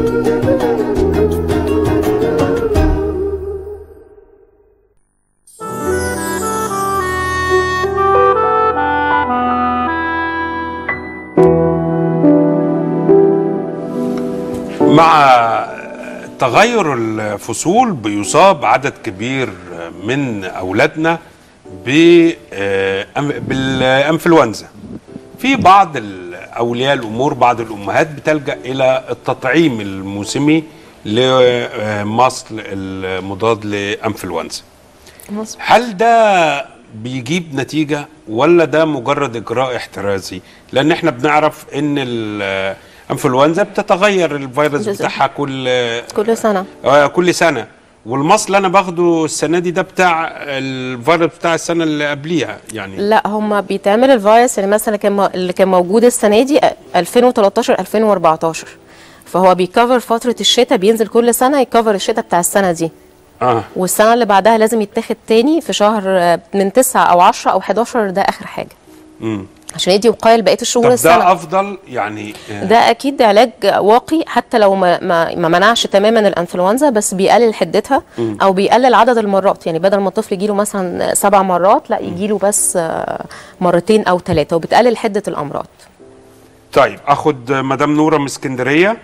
مع تغير الفصول بيصاب عدد كبير من اولادنا ب- آه، أم- بالانفلونزا في بعض ال- اولياء الامور بعض الامهات بتلجا الى التطعيم الموسمي لمصل المضاد لانفلونزا مظبوط. هل ده بيجيب نتيجة ولا ده مجرد إجراء احترازي؟ لأن احنا بنعرف إن الإنفلونزا بتتغير الفيروس جزء. بتاعها كل كل سنه آه، كل سنة والمصل أنا باخده السنة دي ده بتاع الفيروس بتاع السنة اللي قبليها يعني لا هم بيتعمل الفيروس اللي مثلا كان مو- اللي كان موجود السنه دي 2013 2014 فهو بيكفر فتره الشتاء بينزل كل سنه يكفر الشتاء بتاع السنه دي آه والسنه اللي بعدها لازم يتاخد تاني في شهر آه، من 9 او 10 او 11 ده اخر حاجه مم. عشان يدي وقايه لبقيه الشهور طب السنه ده أفضل يعني آه، ده اكيد علاج واقي حتى لو ما ما, ما منعش تماما الانفلونزا بس بيقلل حدتها او بيقلل عدد المرات يعني بدل ما الطفل يجيله مثلا سبع مرات لا يجيله بس آه، مرتين او ثلاثه وبتقلل حده الامراض طيب أخد مدام نورة من اسكندرية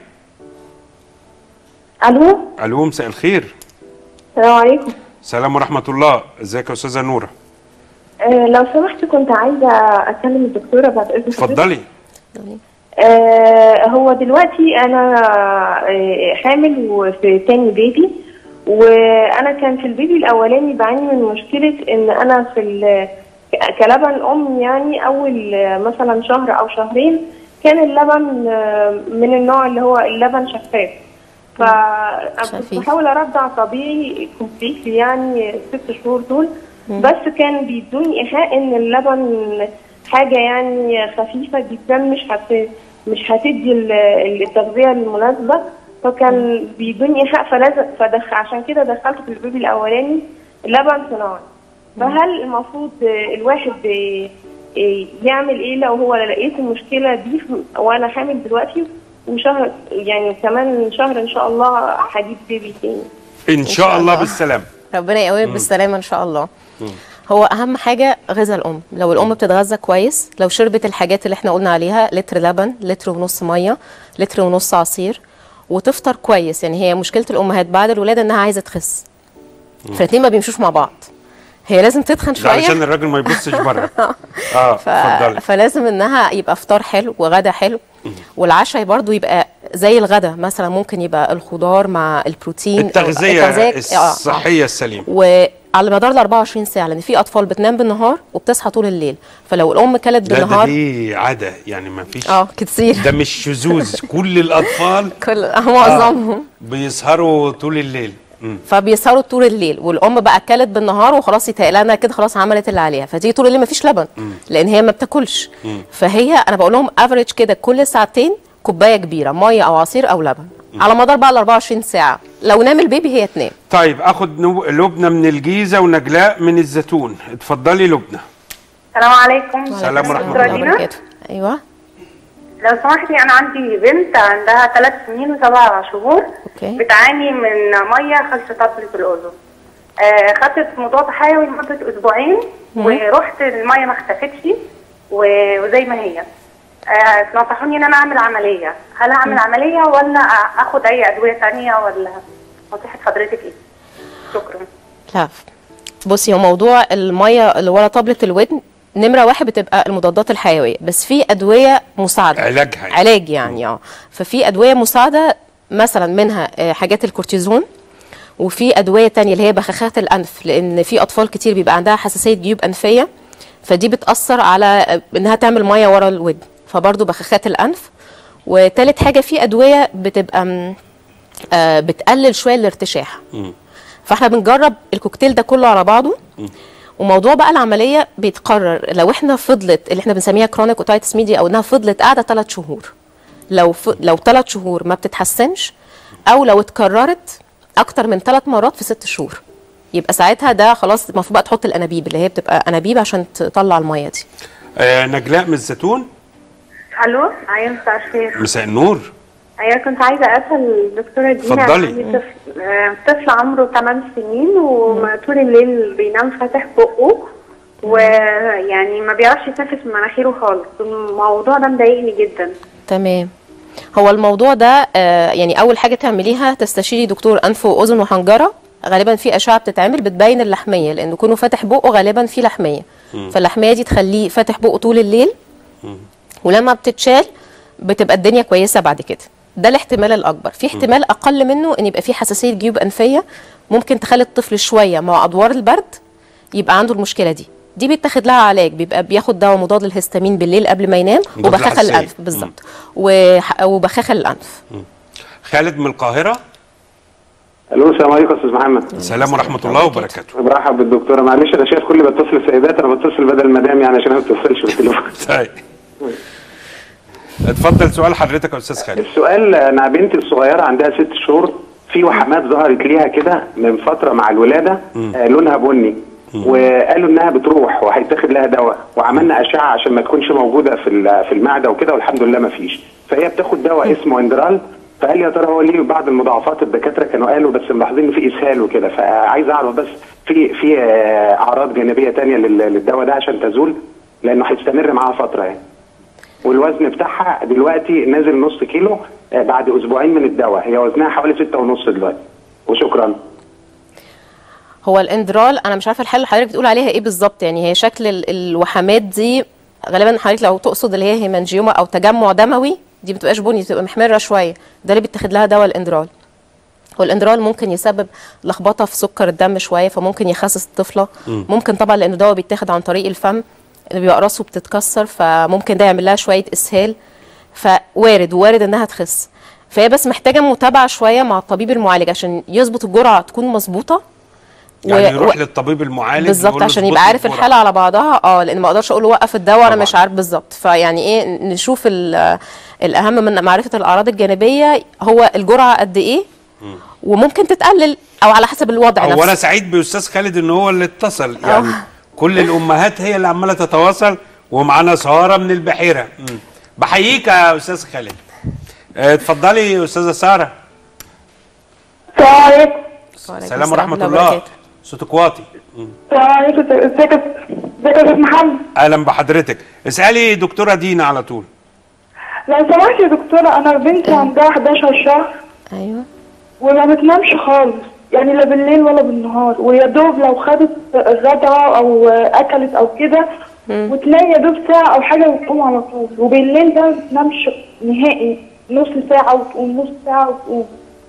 الو ألو مساء الخير السلام عليكم سلام ورحمة الله ازيك يا أستاذة نورة آه لو سمحت كنت عايزه اكلم الدكتوره بعد اذن حضرتك. اتفضلي آه هو دلوقتي انا آه حامل وفي تاني بيبي وانا كان في البيبي الاولاني بعاني من مشكله ان انا في ال- كلبن ام يعني اول آه، مثلا شهر او شهرين كان اللبن آه، من النوع اللي هو اللبن شفاف فكنت شفيف. بحاول ارضع طبيعي كومبليتلي يعني ست شهور دول بس كان بيدوني ايحاء ان اللبن حاجه يعني خفيفه جدا مش هت مش هتدي ال- التغذيه المناسبه فكان بيدوني ايحاء فلازم فدخ عشان كده دخلت في البيبي الاولاني لبن صناعي فهل المفروض الواحد يعمل ايه لو هو لقيت المشكله دي في- وانا حامل دلوقتي وشهر يعني كمان شهر ان شاء الله هجيب بيبي تاني إن شاء شاء الله الله. بالسلامة ربنا يقويك بالسلامه ان شاء الله هو اهم حاجه غذاء الام لو الام بتتغذى كويس لو شربت الحاجات اللي احنا قلنا عليها لتر لبن لتر ونص ميه لتر ونص عصير وتفطر كويس يعني هي مشكله الامهات بعد الولاده انها عايزه تخس فالاثنين ما بيمشوش مع بعض هي لازم تتخن ده شويه علشان الراجل ما يبصش بره اه ف... اتفضلي فلازم انها يبقى فطار حلو وغدا حلو والعشاء برضو يبقى زي الغدا مثلا ممكن يبقى الخضار مع البروتين التغذية التغذية- آه، آه. الصحية السليمة وعلى مدار ال 24 ساعه لان في اطفال بتنام بالنهار وبتصحى طول الليل فلو الام كلت لا ده بالنهار دي عادة يعني ما فيش اه كتير ده مش شذوذ كل الأطفال كل آه، معظمهم بيسهروا طول الليل مم. فبيسهروا طول الليل والام بقى اكلت بالنهار وخلاص يتهيأ لها انها كده خلاص عملت اللي عليها فتيجي طول الليل مفيش لبن لان هي ما بتاكلش فهي انا بقول لهم افريج كده كل ساعتين كوبايه كبيره ميه او عصير او لبن على مدار بقى ال 24 ساعه لو نام البيبي هي تنام طيب اخد نو- لبنى من الجيزة ونجلاء من الزيتون اتفضلي لبنى السلام عليكم سلام ورحمة دكتورة الله دينا، وبركاته ايوه لو سمحتي انا عندي بنت عندها ثلاث سنين وسبع شهور اوكي بتعاني من ميه خلف طفلة الاذن آه خدت مضاد حيوي لمده اسبوعين ورحت الميه ما اختفتش و- وزي ما هي آه نصحوني ان انا اعمل عمليه هل اعمل عمليه ولا اخد اي ادويه ثانيه ولا نصيحه حضرتك ايه شكرا لا بصي هو موضوع الميه اللي ورا طبلة الودن نمره واحد بتبقى المضادات الحيويه بس في ادويه مساعده علاجها يعني. علاج يعني اه ففي ادويه مساعده مثلا منها آه، حاجات الكورتيزون وفي ادويه تانية اللي هي بخاخات الانف لان في اطفال كتير بيبقى عندها حساسيه جيوب انفيه فدي بتاثر على آه، انها تعمل ميه ورا الودن فبرضه بخاخات الانف وتالت حاجه في ادويه بتبقى م- آه، بتقلل شويه الارتشاح فاحنا بنجرب الكوكتيل ده كله على بعضه وموضوع بقى العمليه بيتقرر لو احنا فضلت اللي احنا بنسميها كرونيك اوتايتس ميديا او انها فضلت قاعده ثلاث شهور لو ف... لو ثلاث شهور ما بتتحسنش او لو اتكررت اكتر من ثلاث مرات في ست شهور يبقى ساعتها ده خلاص المفروض بقى تحط الانابيب اللي هي بتبقى انابيب عشان تطلع الميه دي آه نجلاء من الزيتون الو ايوه مساء الخير مساء النور ايوه كنت عايزه اسال الدكتوره دينا اتفضلي. عندي طفل آه، طفل عمره 8 سنين وطول الليل بينام فاتح بقه ويعني ما بيعرفش يتنفس من مناخيره خالص الموضوع ده مضايقني جدا تمام هو الموضوع ده آه، يعني اول حاجه تعمليها تستشيري دكتور انف واذن وحنجره غالبا في اشعه بتتعمل بتبين اللحميه لان كونه فاتح بقه غالبا في لحميه فاللحميه دي تخليه فاتح بقه طول الليل ولما بتتشال بتبقى الدنيا كويسه بعد كده ده الاحتمال الاكبر في احتمال اقل منه ان يبقى في حساسيه جيوب انفيه ممكن تخلي الطفل شويه مع ادوار البرد يبقى عنده المشكله دي دي بيتاخد لها علاج بيبقى بياخد دواء مضاد للهستامين بالليل قبل ما ينام مضاد وبخاخه للحساسية. الانف بالظبط وح- وبخاخه الانف خالد من القاهره الو السلام عليكم يا استاذ محمد السلام ورحمه الله وبركاته برحب بالدكتوره معلش انا شايف كل بتصل سيدات انا بتصل بدل مدام يعني عشان ما بتوصلش بالتليفون طيب اتفضل سؤال حضرتك يا استاذ خالد السؤال انا بنتي الصغيره عندها ست شهور في وحمات ظهرت ليها كده من فتره مع الولاده آه لونها بني وقالوا انها بتروح وهيتاخد لها دواء وعملنا اشعه عشان ما تكونش موجوده في ال- في المعده وكده والحمد لله ما فيش فهي بتاخد دواء اسمه اندرال فقال يا ترى هو ليه بعض المضاعفات الدكاتره كانوا قالوا بس ملاحظين ان في اسهال وكده فعايز اعرف بس في في آه، اعراض جانبيه تانية لل- للدواء ده عشان تزول لانه هيستمر معاها فتره يعني والوزن بتاعها دلوقتي نازل نص كيلو آه، بعد اسبوعين من الدواء هي وزنها حوالي ستة ونص دلوقتي وشكرا هو الاندرال انا مش عارفه الحل اللي حضرتك بتقول عليها ايه بالظبط يعني هي شكل ال- الوحمات دي غالبا حضرتك لو تقصد اللي هي هيمانجيوما او تجمع دموي دي بتبقاش بني بتبقى محمره شويه ده اللي بيتاخد لها دواء الاندرال والاندرال ممكن يسبب لخبطه في سكر الدم شويه فممكن يخسس الطفله ممكن طبعا لان دواء بيتاخد عن طريق الفم اللي بيبقى راسه بتتكسر فممكن ده يعمل لها شويه اسهال فوارد وارد انها تخس فهي بس محتاجه متابعه شويه مع الطبيب المعالج عشان يظبط الجرعه تكون مظبوطه يعني و- يروح و- للطبيب المعالج بالظبط يقول له عشان اظبط يبقى لي عارف الجرعة. الحاله على بعضها اه لان ما اقدرش اقول له وقف الدواء انا طبعاً. مش عارف بالظبط فيعني ايه نشوف ال- الاهم من معرفه الاعراض الجانبيه هو الجرعه قد ايه وممكن تتقلل او على حسب الوضع هو انا نفسه سعيد باستاذ خالد ان هو اللي اتصل يعني آه. كل الامهات هي اللي عماله تتواصل ومعانا ساره من البحيره مم. بحييك يا استاذ خالد آه، اتفضلي يا استاذه ساره السلام عليكم وعليكم السلام ورحمه الله وبركاته. صوتك واطي مم. السلام عليكم ازيك يا- ازيك يا استاذ محمد اهلا بحضرتك اسالي دكتوره دينا على طول لو سمحت يا دكتوره انا بنتي عندها 11 شهر ايوه وما بتنامش خالص يعني لا بالليل ولا بالنهار ويا دوب لو خدت غدا او اكلت او كده وتنام يا دوب ساعه او حاجه وتقوم على طول وبالليل ده ما بتنامش نهائي نص ساعه وتقوم نص ساعه وتقوم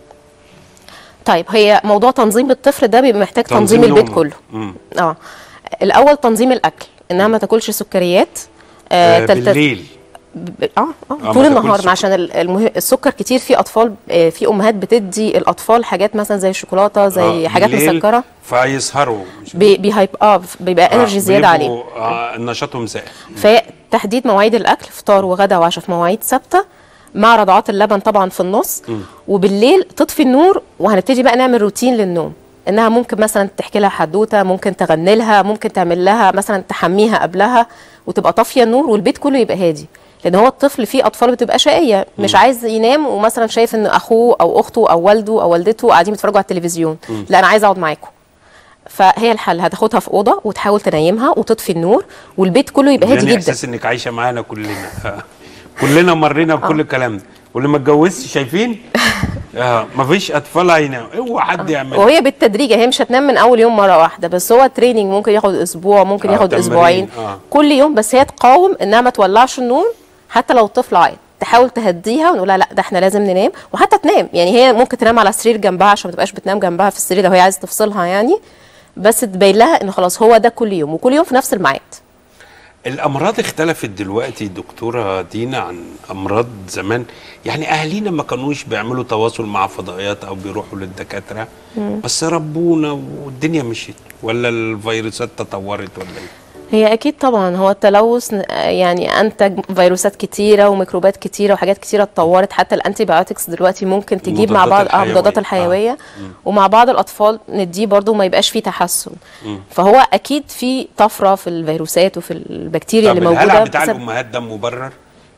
طيب هي موضوع تنظيم الطفل ده بيبقى محتاج تنظيم, تنظيم البيت نومه. كله مم. اه الاول تنظيم الاكل انها ما تاكلش سكريات آه تلت- بالليل ب- اه اه ما طول تاكلش النهار سكر. عشان ال- المه... السكر كتير في اطفال آه، في امهات بتدي الاطفال حاجات مثلا زي الشوكولاته زي آه، حاجات بالليل مسكره فيسهروا مش بي... بيهايب اه بيبقى انرجي زياده عليه بيبقوا، آه نشاطهم زائد فتحديد مواعيد الاكل فطار وغدا وعشاء في مواعيد ثابته مع رضعات اللبن طبعا في النص وبالليل تطفي النور وهنبتدي بقى نعمل روتين للنوم انها ممكن مثلا تحكي لها حدوته ممكن تغني لها ممكن تعمل لها مثلا تحميها قبلها وتبقى طافيه النور والبيت كله يبقى هادي لان هو الطفل فيه اطفال بتبقى شقيه مش عايز ينام ومثلا شايف ان اخوه او اخته او والده او والدته قاعدين بيتفرجوا على التلفزيون لا انا عايز اقعد معاكم فهي الحل هتاخدها في اوضه وتحاول تنيمها وتطفي النور والبيت كله يبقى هادي يعني جدا احساس انك عايشه معانا كلنا آه. كلنا مرينا بكل الكلام ده واللي ما اتجوزش شايفين اه مفيش اطفال هيناموا اوعى حد يعمل وهي بالتدريج هي مش هتنام من اول يوم مره واحده بس هو تريننج ممكن ياخد اسبوع ممكن آه، ياخد تمرين، اسبوعين آه. كل يوم بس هي تقاوم انها ما تولعش النور حتى لو الطفل عيط تحاول تهديها ونقول لها لا ده احنا لازم ننام وحتى تنام يعني هي ممكن تنام على سرير جنبها عشان ما تبقاش بتنام جنبها في السرير لو هي عايزه تفصلها يعني بس تبين لها ان خلاص هو ده كل يوم وكل يوم في نفس الميعاد الامراض اختلفت دلوقتي دكتوره دينا عن امراض زمان يعني اهالينا ما كانوش بيعملوا تواصل مع فضائيات او بيروحوا للدكاتره بس ربونا والدنيا مشيت ولا الفيروسات تطورت ولا ايه هي اكيد طبعا هو التلوث ن- يعني انتج فيروسات كتيره وميكروبات كتيره وحاجات كتيره اتطورت حتى الانتي بايوتكس دلوقتي ممكن تجيب مع المضادات بعض اه المضادات الحيوية. الحيويه ومع بعض الاطفال نديه برضو ما يبقاش فيه تحسن فهو اكيد في طفره في الفيروسات وفي البكتيريا طب اللي الهلع موجوده بتاع بسبب- الامهات ده مبرر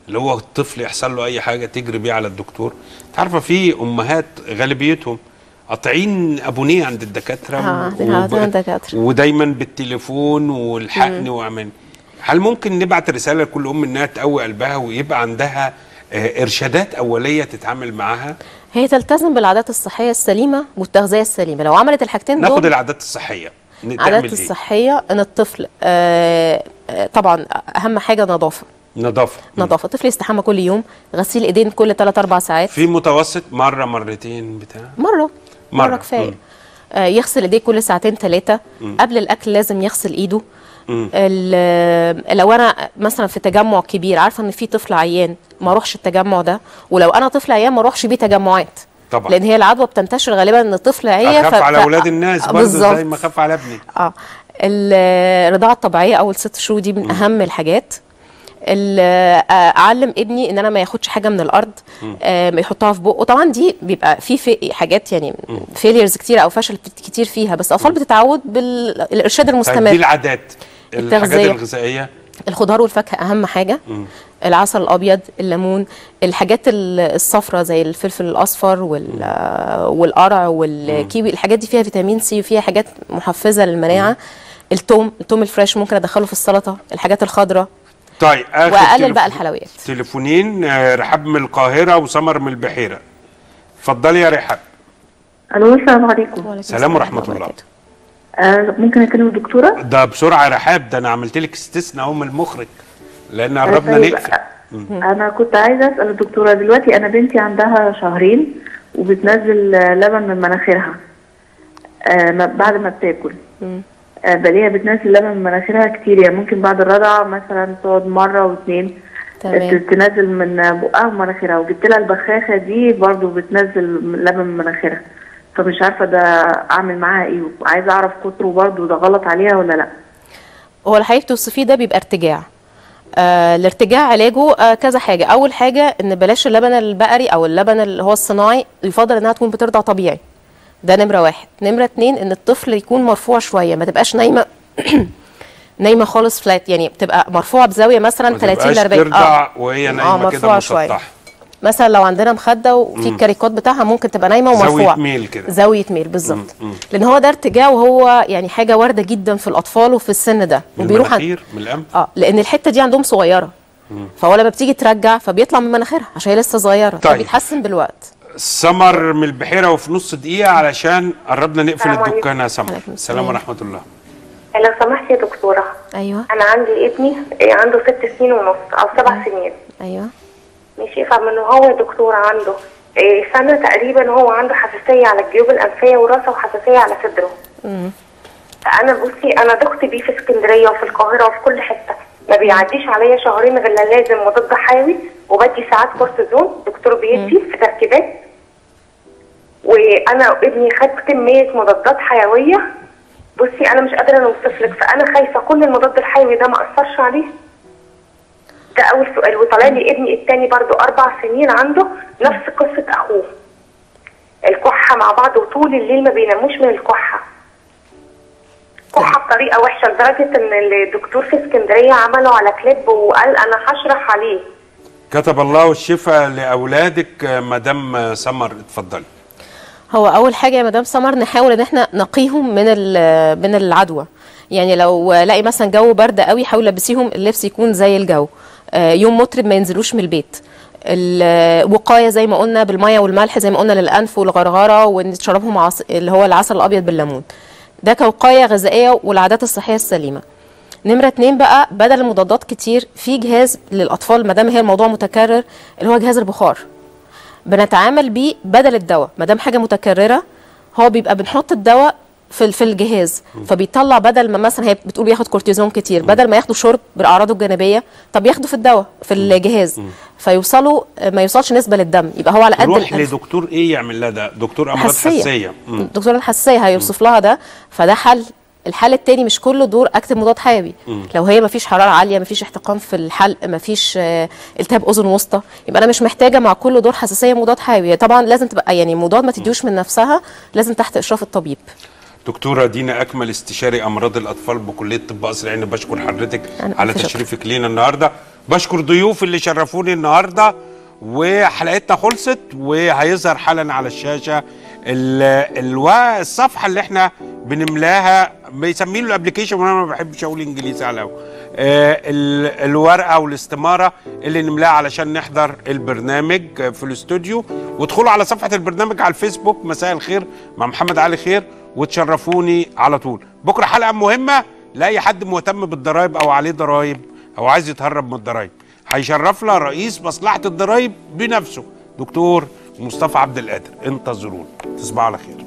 اللي هو الطفل يحصل له اي حاجه تجري بيه على الدكتور انت عارفه في امهات غالبيتهم قاطعين ابونيه عند الدكاتره آه، و- قاطعين وب- عند الدكاترة. ودايما بالتليفون والحقني واعمل هل ممكن نبعت رساله لكل ام انها تقوي قلبها ويبقى عندها آه، ارشادات اوليه تتعامل معاها هي تلتزم بالعادات الصحيه السليمه والتغذيه السليمه لو عملت الحاجتين ناخد دول العادات الصحيه ن- العادات تعمل ايه الصحيه ان الطفل آه آه، طبعا اهم حاجه نظافه نظافه مم. نظافه الطفل يستحمى كل يوم غسيل ايدين كل 3 4 ساعات في متوسط مره مرتين بتاع مره مرة. مره كفايه مم. آه يغسل ايديه كل ساعتين ثلاثه قبل الاكل لازم يغسل ايده مم. ال- لو انا مثلا في تجمع كبير عارفه ان في طفل عيان ما اروحش التجمع ده ولو انا طفل عيان ما اروحش بيه تجمعات طبعا. لان هي العدوى بتنتشر غالبا ان الطفل عيا اخاف ف- على ف- اولاد الناس برضه بالظبط. زي ما اخاف على ابني اه الرضاعه الطبيعيه اول ست شهور دي من اهم الحاجات ال- آه، اعلم ابني ان انا ما ياخدش حاجه من الارض آه، ما يحطها في بقه طبعا دي بيبقى في, في حاجات يعني فيليرز كتير او فشل كتير فيها بس الاطفال بتتعود بالارشاد طيب دي المستمر العادات الحاجات التغذية. الغذائيه الخضار والفاكهه اهم حاجه العسل الابيض الليمون الحاجات الصفراء زي الفلفل الاصفر وال والقرع والكيوي الحاجات دي فيها فيتامين سي وفيها حاجات محفزه للمناعه التوم التوم الفريش ممكن ادخله في السلطه الحاجات الخضراء طيب اخر واقلل تليفون- بقى الحلويات تليفونين آه، رحاب من القاهره وسمر من البحيره اتفضلي يا رحاب الو السلام عليكم سلام ورحمة الله. وبركاته. آه ممكن اكلم الدكتوره ده بسرعه يا رحاب ده انا عملت لك استثناء اهو من المخرج لان قربنا طيب، نقفل انا كنت عايزه اسال الدكتوره دلوقتي انا بنتي عندها شهرين وبتنزل آه، لبن من مناخيرها آه ما- بعد ما بتاكل آه بلاقيها بتنزل لبن من مناخيرها كتير يعني ممكن بعد الرضعه مثلا تقعد مره واثنين تمام. تنزل من بقها ومناخيرها وجبت لها البخاخه دي برضو بتنزل لبن من مناخيرها فمش عارفه ده اعمل معاها ايه وعايزه اعرف كتره برضو ده غلط عليها ولا لا هو الحقيقه توصفيه ده بيبقى ارتجاع آه الارتجاع علاجه آه كذا حاجه اول حاجه ان بلاش اللبن البقري او اللبن اللي هو الصناعي يفضل انها تكون بترضع طبيعي ده نمره واحد نمره اتنين ان الطفل يكون مرفوع شويه ما تبقاش نايمه نايمه خالص فلات يعني بتبقى مرفوعه بزاويه مثلا ما 30 ل تبقاش 40 ترضع وهي نايمه كده مرفوعة شوية. مسطحه مثلا لو عندنا مخده وفي الكاريكات بتاعها ممكن تبقى نايمه زاوية ومرفوعه ميل كده. زاويه ميل بالظبط لان هو ده ارتجاع وهو يعني حاجه وارده جدا في الاطفال وفي السن ده من وبيروح عن- المناخير من الانف اه لان الحته دي عندهم صغيره فهو لما بتيجي ترجع فبيطلع من مناخيرها عشان هي لسه صغيره طيب. فبيتحسن بالوقت سمر من البحيره وفي نص دقيقه علشان قربنا نقفل السلام عليكم. الدكان يا سمر عليكم السلام السلام. ورحمه الله لو سمحت يا دكتورة ايوه أنا عندي ابني إيه، عنده ست سنين ونص أو سبع سنين ايوه ماشي فمن هو يا دكتورة عنده إيه، سنة تقريبا هو عنده حساسية على الجيوب الأنفية وراسه وحساسية على صدره فأنا بصي أنا ضغط بيه في اسكندرية وفي القاهرة وفي كل حتة ما بيعديش عليا شهرين غير لا لازم مضاد حيوي وبدي ساعات كورتيزون دكتور بيدي في تركيبات وانا ابني خد كميه مضادات حيويه بصي انا مش قادره اوصف لك فانا خايفه كل المضاد الحيوي ده ما اثرش عليه ده اول سؤال وطالع لي ابني التاني برضو اربع سنين عنده نفس قصه اخوه الكحه مع بعض وطول الليل ما بيناموش من الكحه كحه بطريقه وحشه لدرجه ان الدكتور في اسكندريه عمله على كليب وقال انا هشرح عليه كتب الله الشفاء لاولادك آه، مدام سمر اتفضلي هو اول حاجه يا مدام سمر نحاول ان احنا نقيهم من ال- من العدوى يعني لو لاقي مثلا جو برد قوي حاول لبسيهم اللبس يكون زي الجو آه، يوم مطرب ما ينزلوش من البيت الوقايه زي ما قلنا بالميه والملح زي ما قلنا للانف والغرغره ونشربهم عص... اللي هو العسل الابيض بالليمون ده كوقايه غذائيه والعادات الصحيه السليمه نمرة اتنين بقى بدل المضادات كتير في جهاز للأطفال ما دام هي الموضوع متكرر اللي هو جهاز البخار بنتعامل بيه بدل الدواء ما دام حاجه متكرره هو بيبقى بنحط الدواء في في الجهاز فبيطلع بدل ما مثلا هي بتقول بياخد كورتيزون كتير بدل ما ياخدوا شرب بالاعراض الجانبيه طب ياخدوا في الدواء في الجهاز فيوصلوا ما يوصلش نسبه للدم يبقى هو على قد روح الألف. لدكتور ايه يعمل لها ده دكتور امراض حساسيه حساسيه مم. دكتور الحساسيه هيوصف لها ده فده حل الحل التاني مش كله دور اكتب مضاد حيوي لو هي مفيش حراره عاليه مفيش احتقان في الحلق مفيش آه، التهاب اذن وسطى يبقى انا مش محتاجه مع كل دور حساسيه مضاد حيوي طبعا لازم تبقى يعني مضاد ما تديوش من نفسها لازم تحت اشراف الطبيب دكتوره دينا اكمل استشاري امراض الاطفال بكليه طب قصر العيني بشكر حضرتك أنا على ألف شكر. تشريفك لينا النهارده بشكر ضيوف اللي شرفوني النهارده وحلقتنا خلصت وهيظهر حالا على الشاشه ال- الوا- الصفحه اللي احنا بنملاها بيسمينه الابلكيشن وانا ما بحبش اقول انجليزي على الهوا. آه، ال- الورقه والاستماره اللي نملاها علشان نحضر البرنامج في الاستوديو وادخلوا على صفحه البرنامج على الفيسبوك مساء الخير مع محمد علي خير وتشرفوني على طول بكره حلقه مهمه لاي حد مهتم بالضرايب او عليه ضرايب او عايز يتهرب من الضرايب هيشرفنا رئيس مصلحه الضرايب بنفسه دكتور مصطفى عبد القادر انتظرونا تصبحوا على خير